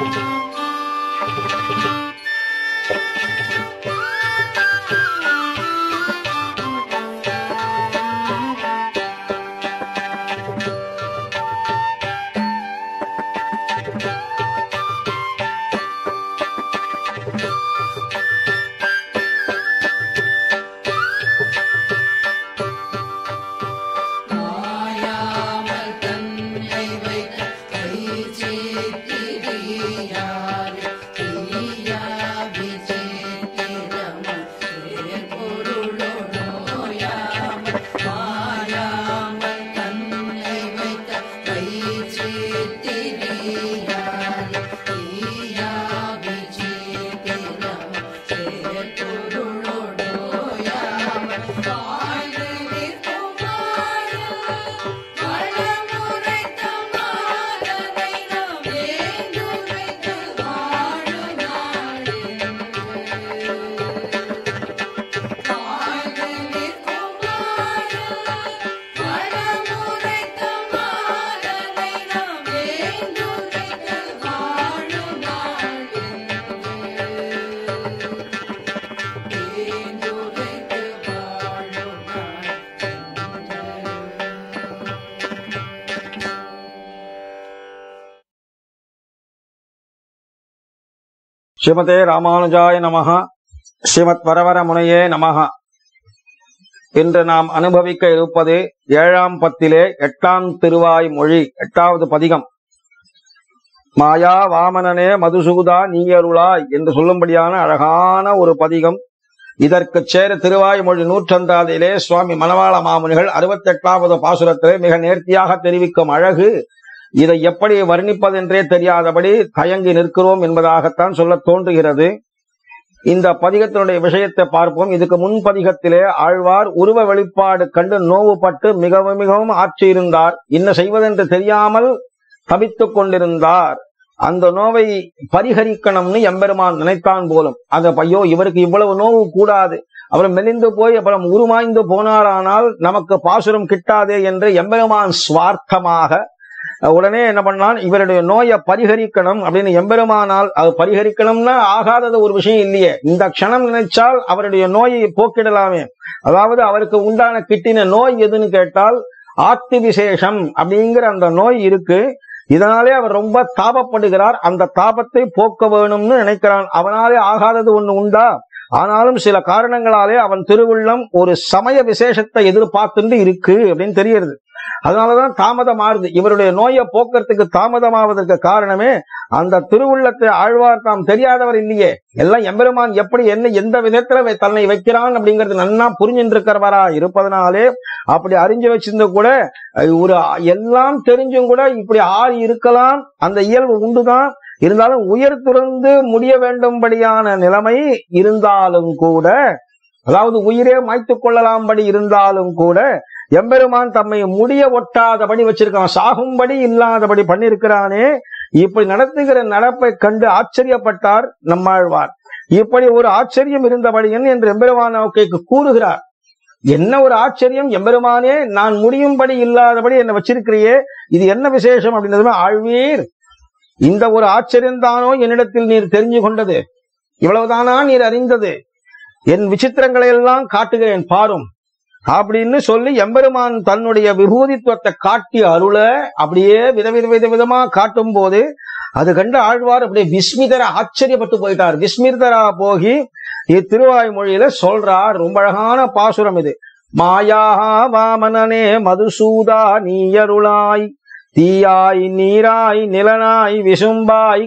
மாயாமல் தன்னை வைத்த கை சேத்திரியார் தீயா விசித்திரமன் பொருளோயாமல் மாயாமல் தன்னை வைத்த கை சேத்திரியார் தீயா விசித்திரமன் பொருளோயாமல் வாழ்ந்து நிற்கும் வளமுரைத்த மாதனை நாம் ஏந்துரைத்து வாழும் நாளே. வாழ்ந்து நிற்கும் வளமுரைத்த மாதனை நாம் ஏந்துரைத்து வாழும் நாளே. ஏந்துரைத்து வாழும் நாளே. ஸ்ரீமதே ராமானுஜாய நமஹ ஸ்ரீமத் வரவர முனையே நமஹ இன்று நாம் அனுபவிக்க இருப்பது ஏழாம் பத்திலே எட்டாம் திருவாய் மொழி எட்டாவது பதிகம் மாயா வாமனனே மதுசூதா நீயருளாய் என்று சொல்லும்படியான அழகான ஒரு பதிகம் இதற்கு சேர திருவாய்மொழி நூற்றந்தாதிலே சுவாமி மணவாள மாமுனிகள் அறுபத்தெட்டாவது பாசுரத்திலே மிக நேர்த்தியாக தெரிவிக்கும் அழகு இதை எப்படி வர்ணிப்பதென்றே தெரியாதபடி தயங்கி நிற்கிறோம் என்பதாகத்தான் சொல்ல தோன்றுகிறது இந்த பதிகத்தினுடைய விஷயத்தை பார்ப்போம் இதுக்கு முன் பதிகத்திலே ஆழ்வார் உருவ வெளிப்பாடு கண்டு நோவுபட்டு மிகவும் மிகவும் ஆற்றியிருந்தார் என்ன செய்வதென்று தெரியாமல் தவித்துக் கொண்டிருந்தார் அந்த நோவை பரிகரிக்கணும்னு எம்பெருமான் நினைத்தான் போலும் அந்த ஐயோ இவருக்கு இவ்வளவு நோவு கூடாது அவர் மெலிந்து போய் அப்புறம் உருமாய்ந்து போனாரானால் நமக்கு பாசுரம் கிட்டாதே என்று எம்பெருமான் சுவார்த்தமாக உடனே என்ன பண்ணான் இவருடைய நோயை பரிகரிக்கணும் அப்படின்னு எம்பெருமானால் அது பரிகரிக்கணும்னா ஆகாதது ஒரு விஷயம் இல்லையே இந்த க்ஷணம் நினைச்சால் அவருடைய நோயை போக்கிடலாமே அதாவது அவருக்கு உண்டான கிட்டின நோய் எதுன்னு கேட்டால் ஆத்தி விசேஷம் அப்படிங்கிற அந்த நோய் இருக்கு இதனாலே அவர் ரொம்ப தாபப்படுகிறார் அந்த தாபத்தை போக்க வேணும்னு நினைக்கிறான் அவனாலே ஆகாதது ஒண்ணு உண்டா ஆனாலும் சில காரணங்களாலே அவன் திருவுள்ளம் ஒரு சமய விசேஷத்தை எதிர்பார்த்துட்டு இருக்கு அப்படின்னு தெரியுது அதனாலதான் தாமதமாறுது இவருடைய நோயை போக்குறதுக்கு தாமதமாவதற்கு காரணமே அந்த திருவுள்ளத்தை ஆழ்வார் தாம் தெரியாதவர் இல்லையே எல்லாம் எம்பெருமான் எப்படி என்ன எந்த விதத்துல வை- தன்னை வைக்கிறான் அப்படிங்கிறது நன்னா புரிஞ்சுட்டு இருக்கிறவரா இருப்பதனாலே அப்படி அறிஞ்சு வச்சிருந்த கூட அஹ், ஒரு எல்லாம் தெரிஞ்சும் கூட இப்படி ஆள் இருக்கலாம் அந்த இயல்பு உண்டுதான் இருந்தாலும் உயர் துறந்து முடிய வேண்டும்படியான நிலைமை இருந்தாலும் கூட அதாவது உயிரே மாய்த்துக் கொள்ளலாம்படி இருந்தாலும் கூட எம்பெருமான் தம்மை முடிய ஒட்டாதபடி வச்சிருக்கான் சாகும்படி இல்லாதபடி பண்ணிருக்கிறானே இப்படி நடத்துகிற நடப்பை கண்டு ஆச்சரியப்பட்டார் நம்மாழ்வார் இப்படி ஒரு ஆச்சரியம் இருந்தபடியன் என்று எம்பெருமான் நோக்கைக்கு கூறுகிறார் என்ன ஒரு ஆச்சரியம் எம்பெருமானே நான் முடியும்படி இல்லாதபடி என்ன வச்சிருக்கிறியே இது என்ன விசேஷம் அப்படின்னதுமே ஆழ்வீர் இந்த ஒரு ஆச்சரியம் தானோ என்னிடத்தில் நீர் தெரிஞ்சு கொண்டது இவ்வளவுதானா நீர் அறிந்தது என் விசித்திரங்களை எல்லாம் காட்டுகிறேன் பாரும் அப்படின்னு சொல்லி எம்பெருமான் தன்னுடைய விபூதித்துவத்தை காட்டி அருள அப்படியே விதவித வித விதமா காட்டும் போது அது கண்டு ஆழ்வார் அப்படியே விஸ்மிதர ஆச்சரியப்பட்டு போயிட்டார் விஸ்மிதரா போகி இத்திருவாய்மொழியில சொல்றார் ரொம்ப அழகான பாசுரம் இது மாயா வாமனனே மதுசூதா நீயருளாய் தீயாய் நீராய் நிலனாய் விசும்பாய்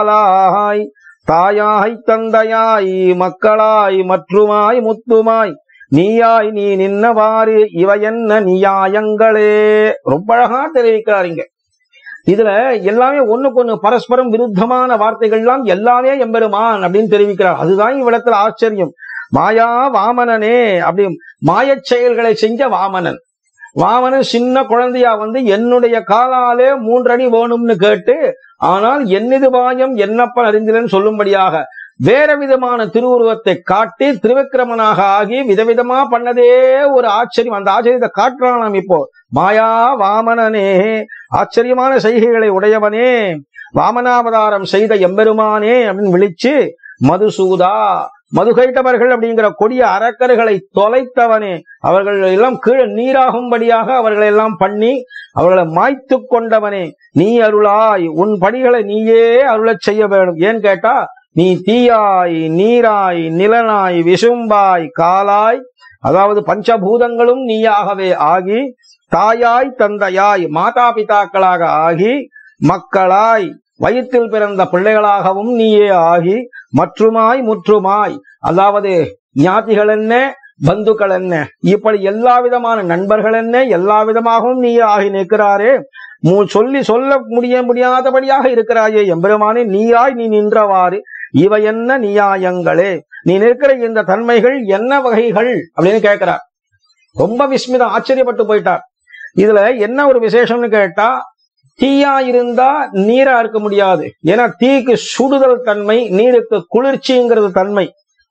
காலாய் தாயாய் தந்தையாய் மக்களாய் மற்றுமாய் முத்துமாய் நீயாய் நீ நின்னவாறு இவை என்ன நியாயங்களே ரொம்ப அழகா தெரிவிக்கிறாருங்க இதுல எல்லாமே ஒண்ணுக்கு ஒண்ணு பரஸ்பரம் விருத்தமான வார்த்தைகள்லாம் எல்லாமே எம்பெருமான் அப்படின்னு தெரிவிக்கிறார் அதுதான் இவ்விடத்துல ஆச்சரியம் மாயா வாமனனே அப்படி மாயச் செயல்களை செஞ்ச வாமனன் வாமனன் சின்ன குழந்தையா வந்து என்னுடைய காலாலே மூன்றடி வேணும்னு கேட்டு ஆனால் என்னது பாயம் என்னப்பன் அறிந்திலன்னு சொல்லும்படியாக வேற விதமான திருவுருவத்தை காட்டி திருவிக்கிரமனாக ஆகி விதவிதமா பண்ணதே ஒரு ஆச்சரியம் அந்த ஆச்சரியத்தை காட்டுறான் நாம் இப்போ மாயா வாமனனே ஆச்சரியமான செய்கைகளை உடையவனே வாமனாவதாரம் செய்த எம்பெருமானே அப்படின்னு விழிச்சு மதுசூதா மதுகைட்டவர்கள் அப்படிங்கிற கொடிய அரக்கர்களை தொலைத்தவனே அவர்கள் எல்லாம் கீழே நீராகும்படியாக அவர்களை எல்லாம் பண்ணி அவர்களை மாய்த்து கொண்டவனே நீ அருளாய் உன் படிகளை நீயே அருளச் செய்ய வேண்டும் ஏன் கேட்டா நீ தீயாய் நீராய் நிலனாய் விசும்பாய் காலாய் அதாவது பஞ்சபூதங்களும் நீயாகவே ஆகி தாயாய் தந்தையாய் மாதா பிதாக்களாக ஆகி மக்களாய் வயிற்றில் பிறந்த பிள்ளைகளாகவும் நீயே ஆகி மற்றுமாய் முற்றுமாய் அதாவது ஞாதிகள் என்ன பந்துக்கள் என்ன இப்படி எல்லா விதமான நண்பர்கள் என்ன எல்லா விதமாகவும் நீயே ஆகி நிற்கிறாரே மூ- சொல்லி சொல்ல முடிய முடியாதபடியாக இருக்கிறாயே எம்பெருமானே நீயாய் நீ நின்றவாறு இவை என்ன நியாயங்களே நீ நிற்கிற இந்த தன்மைகள் என்ன வகைகள் அப்படின்னு கேட்கிறார் ரொம்ப விஸ்மிதம் ஆச்சரியப்பட்டு போயிட்டார் இதுல என்ன ஒரு விசேஷம்னு கேட்டா தீயா இருந்தா நீரா இருக்க முடியாது ஏன்னா தீக்கு சுடுதல் தன்மை நீருக்கு குளிர்ச்சிங்கிறது தன்மை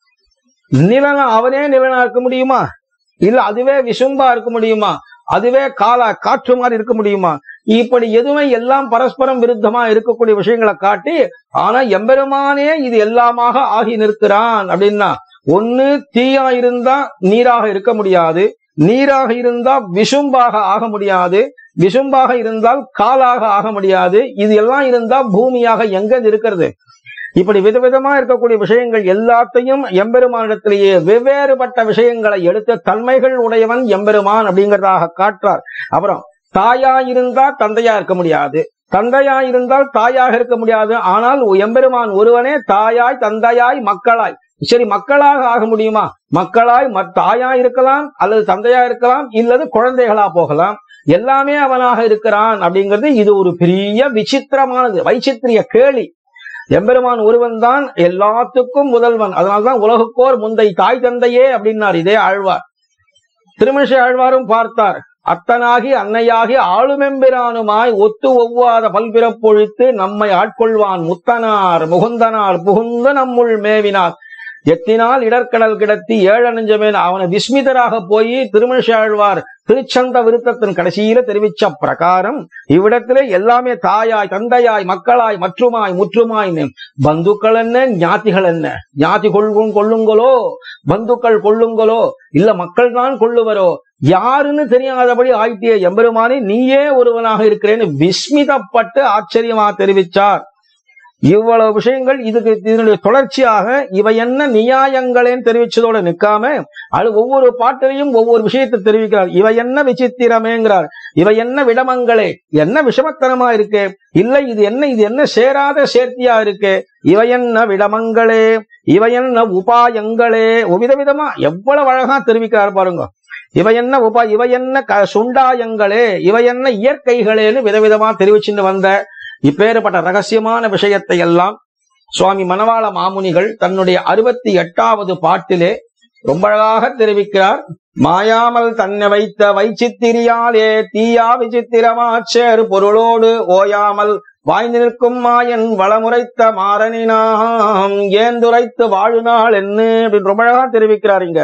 நிலனா அவனே நிலனா இருக்க முடியுமா இல்ல அதுவே விசும்பா இருக்க முடியுமா அதுவே காலா காற்று மாதிரி இருக்க முடியுமா இப்படி எதுவுமே எல்லாம் பரஸ்பரம் விருத்தமா இருக்கக்கூடிய விஷயங்களை காட்டி ஆனா எம்பெருமானே இது எல்லாமாக ஆகி நிற்கிறான் அப்படின்னா ஒண்ணு தீயா இருந்தா நீராக இருக்க முடியாது நீராக இருந்தா விசும்பாக ஆக முடியாது விசும்பாக இருந்தால் காலாக ஆக முடியாது இது எல்லாம் இருந்தா பூமியாக எங்க இருக்கிறது இப்படி விதவிதமா இருக்கக்கூடிய விஷயங்கள் எல்லாத்தையும் எம்பெருமானிடத்திலேயே வெவ்வேறுபட்ட விஷயங்களை எடுத்து தன்மைகள் உடையவன் எம்பெருமான் அப்படிங்கறதாக காட்டுறார் அப்புறம் தாயா இருந்தா தந்தையா இருக்க முடியாது தந்தையா இருந்தால் தாயாக இருக்க முடியாது ஆனால் எம்பெருமான் ஒருவனே தாயாய் தந்தையாய் மக்களாய் சரி மக்களாக ஆக முடியுமா மக்களாய் மத்- தாயா இருக்கலாம் அல்லது தந்தையா இருக்கலாம் இல்லது குழந்தைகளா போகலாம் எல்லாமே அவனாக இருக்கிறான் அப்படிங்கிறது இது ஒரு பெரிய விசித்திரமானது வைச்சித்திரிய கேலி எம்பெருமான் ஒருவன் தான் எல்லாத்துக்கும் முதல்வன் அதனால்தான் உலகுக்கோர் முந்தை தாய் தந்தையே அப்படின்னார் இதே ஆழ்வார் திருமிஷை ஆழ்வாரும் பார்த்தார் அத்தனாகி அன்னையாகி ஆளுமெம்பிரானுமாய் ஒத்து ஒவ்வாத பல்பிறப்பொழித்து நம்மை ஆட்கொள்வான் முத்தனார் முகுந்தனார் புகுந்த நம்முள் மேவினார் எத்தினால் இடர்கடல் கிடத்தி ஏழனஞ்சமேன் அவனை விஸ்மிதராக போய் திருமணிஷாழ்வார் திருச்சந்த விருத்தத்தின் கடைசியில தெரிவிச்ச பிரகாரம் இவ்விடத்திலே எல்லாமே தாயாய் தந்தையாய் மக்களாய் மற்றுமாய் முற்றுமாய் பந்துக்கள் என்ன ஞாதிகள் என்ன ஞாதி கொள்ளும் கொள்ளுங்களோ பந்துக்கள் கொள்ளுங்களோ இல்ல மக்கள் தான் கொள்ளுவரோ யாருன்னு தெரியாதபடி ஆயிட்டிய எம்பெருமானே நீயே ஒருவனாக இருக்கிறேன்னு விஸ்மிதப்பட்டு ஆச்சரியமா தெரிவிச்சார் இவ்வளவு விஷயங்கள் இதுக்கு இதனுடைய தொடர்ச்சியாக இவை என்ன நியாயங்களேன்னு தெரிவிச்சதோட நிக்காம அது ஒவ்வொரு பாட்டிலையும் ஒவ்வொரு விஷயத்தை தெரிவிக்கிறார் இவை என்ன விசித்திரமேங்கிறார் இவை என்ன விடமங்களே என்ன விஷமத்தனமா இருக்கு இல்லை இது என்ன இது என்ன சேராத சேர்த்தியா இருக்கு இவை என்ன விடமங்களே இவை என்ன உபாயங்களே விதவிதமா எவ்வளவு அழகா தெரிவிக்கிறார் பாருங்க இவை என்ன உபா இவை என்ன க- சுண்டாயங்களே இவை என்ன இயற்கைகளேன்னு விதவிதமா தெரிவிச்சுட்டு வந்த இப்பேற்பட்ட ரகசியமான விஷயத்தை எல்லாம் சுவாமி மணவாள மாமுனிகள் தன்னுடைய அறுபத்தி எட்டாவது பாட்டிலே ரொம்ப அழகாக தெரிவிக்கிறார் மாயாமல் தன்னை வைத்த வைச்சித்திரியாலே தீயா விசித்திரமாச்சேர் பொருளோடு ஓயாமல் வாய்ந்து நிற்கும் மாயன் வளமுறைத்த மாறனினாம் ஏந்துரைத்து வாழுநாள் என்ன அப்படின்னு ரொம்ப அழகா தெரிவிக்கிறார் இங்க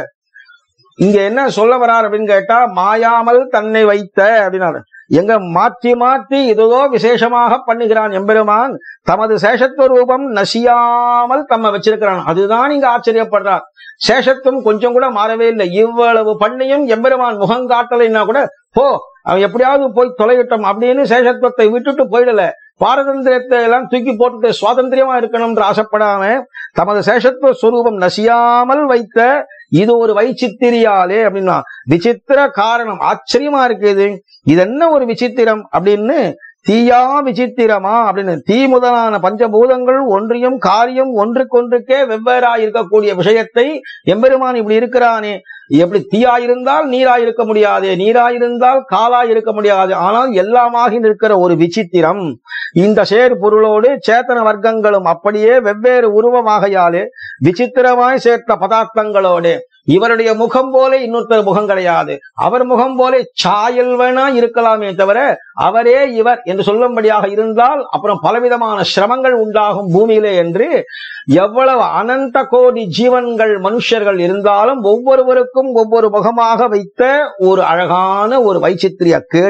இங்க என்ன சொல்ல வரார் அப்படின்னு கேட்டா மாயாமல் தன்னை வைத்த அப்படின்னாரு எங்க மாற்றி மாற்றி இதுதோ விசேஷமாக பண்ணுகிறான் எம்பெருமான் தமது சேஷத்துவ ரூபம் நசியாமல் தம்ம வச்சிருக்கிறான் அதுதான் இங்க ஆச்சரியப்படுறார் சேஷத்துவம் கொஞ்சம் கூட மாறவே இல்லை இவ்வளவு பண்ணியும் எம்பெருமான் முகம் காட்டலைன்னா கூட போ அவன் எப்படியாவது போய் தொலைவிட்டோம் அப்படின்னு சேஷத்துவத்தை விட்டுட்டு போயிடல பாரதந்திரத்தை எல்லாம் தூக்கி போட்டுட்டு சுவாதந்திரியமா இருக்கணும்ன்ற ஆசைப்படாம தமது சேஷத்துவ சுரூபம் நசியாமல் வைத்த இது ஒரு வைச்சித்திரியாலே அப்படின்னா விசித்திர காரணம் ஆச்சரியமா இருக்கு இது இது என்ன ஒரு விசித்திரம் அப்படின்னு தீயா விசித்திரமா அப்படின்னு தீ முதலான பஞ்சபூதங்கள் ஒன்றியும் காரியம் ஒன்றுக்கொன்றுக்கே வெவ்வேறா இருக்கக்கூடிய விஷயத்தை எம்பெருமான் இப்படி இருக்கிறானே எப்படி தீயா இருந்தால் நீரா இருக்க முடியாது நீரா இருந்தால் காலா இருக்க முடியாது ஆனால் எல்லாமாகி நிற்கிற ஒரு விசித்திரம் இந்த சேர் பொருளோடு சேத்தன வர்க்கங்களும் அப்படியே வெவ்வேறு உருவமாகையாலே விசித்திரமாய் சேர்த்த பதார்த்தங்களோடு இவருடைய முகம் போல இன்னொருத்தர் முகம் கிடையாது அவர் முகம் போல சாயல் வேணா இருக்கலாமே தவிர அவரே இவர் என்று சொல்லும்படியாக இருந்தால் அப்புறம் பலவிதமான சிரமங்கள் உண்டாகும் பூமியிலே என்று எவ்வளவு அனந்த கோடி ஜீவன்கள் மனுஷர்கள் இருந்தாலும் ஒவ்வொருவருக்கும் ஒவ்வொரு முகமாக வைத்த ஒரு அழகான ஒரு வைச்சித்திரிய கேலி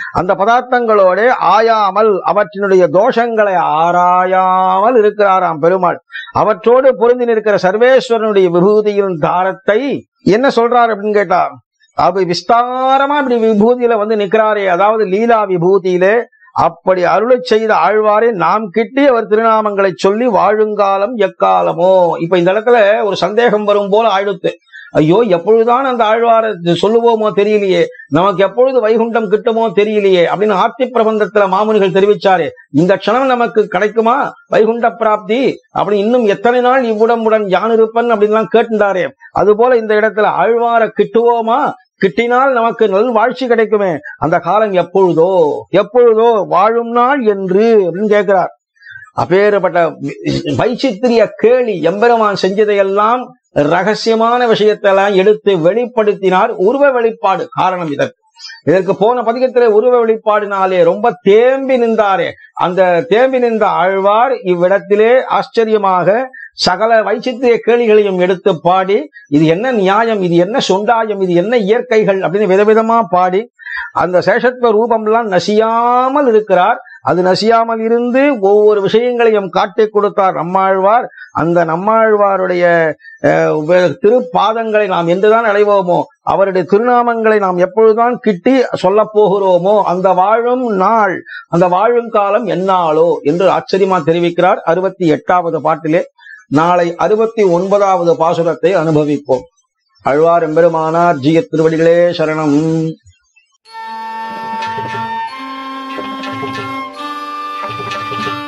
அந்த பதார்த்தங்களோட ஆயாமல் அவற்றினுடைய தோஷங்களை ஆராயாமல் இருக்கிறாராம் பெருமாள் அவற்றோடு பொருந்தி நிற்கிற சர்வேஸ்வரனுடைய விபூதியின் தாரத்தை என்ன சொல்றார் அப்படின்னு கேட்டா அப்படி விஸ்தாரமா இப்படி விபூதியில வந்து நிக்கிறாரே அதாவது லீலா விபூதியிலே அப்படி அருளை செய்த ஆழ்வாரே நாம் கிட்டி அவர் திருநாமங்களை சொல்லி வாழுங்காலம் எக்காலமோ இப்ப இந்த இடத்துல ஒரு சந்தேகம் வரும் போல ஆயிடுத்து ஐயோ எப்பொழுதுதான் அந்த ஆழ்வாரை சொல்லுவோமோ தெரியலையே நமக்கு எப்பொழுது வைகுண்டம் கிட்டுமோ தெரியலையே அப்படின்னு ஆர்த்தி பிரபந்தத்துல மாமுனிகள் தெரிவிச்சாரே இந்த க்ஷணம் நமக்கு கிடைக்குமா வைகுண்ட பிராப்தி அப்படி இன்னும் எத்தனை நாள் இவ்வுடம்புடன் யான் இருப்பன் அப்படின்லாம் கேட்டுட்டாரே அது போல இந்த இடத்துல ஆழ்வார கிட்டுவோமா கிட்டினால் நமக்கு நல் வாழ்ச்சி கிடைக்குமே அந்த காலம் எப்பொழுதோ எப்பொழுதோ வாழும் நாள் என்று அப்படின்னு கேட்கிறார் அப்பேற்பட்ட வைச்சித்திரிய கேலி எம்பெருமான் செஞ்சதையெல்லாம் ரகசியமான விஷயத்தெல்லாம் எடுத்து வெளிப்படுத்தினார் உருவ வெளிப்பாடு காரணம் இதற்கு இதற்கு போன பதிகத்திலே உருவ வெளிப்பாடினாலே ரொம்ப தேம்பி நின்றாரே அந்த தேம்பி நின்ற ஆழ்வார் இவ்விடத்திலே ஆச்சரியமாக சகல வைச்சித்திரிய கேளிகளையும் எடுத்து பாடி இது என்ன நியாயம் இது என்ன சொண்டாயம் இது என்ன இயற்கைகள் அப்படின்னு விதவிதமா பாடி அந்த சேஷத்துவ ரூபம்லாம் நசியாமல் இருக்கிறார் அது நசியாமல் இருந்து ஒவ்வொரு விஷயங்களையும் காட்டிக் கொடுத்தார் நம்மாழ்வார் அந்த நம்மாழ்வாருடைய அஹ், வே- திருப்பாதங்களை நாம் என்றுதான் அடைவோமோ அவருடைய திருநாமங்களை நாம் எப்பொழுதுதான் கிட்டி சொல்ல போகிறோமோ அந்த வாழும் நாள் அந்த வாழும் காலம் என்னாலோ என்று ஆச்சரியமா தெரிவிக்கிறார் அறுபத்தி எட்டாவது பாட்டிலே நாளை அறுபத்தி ஒன்பதாவது பாசுரத்தை அனுபவிப்போம் அழ்வார் எம்பெருமானார் ஜிய திருவடிகளே சரணம் Thank you.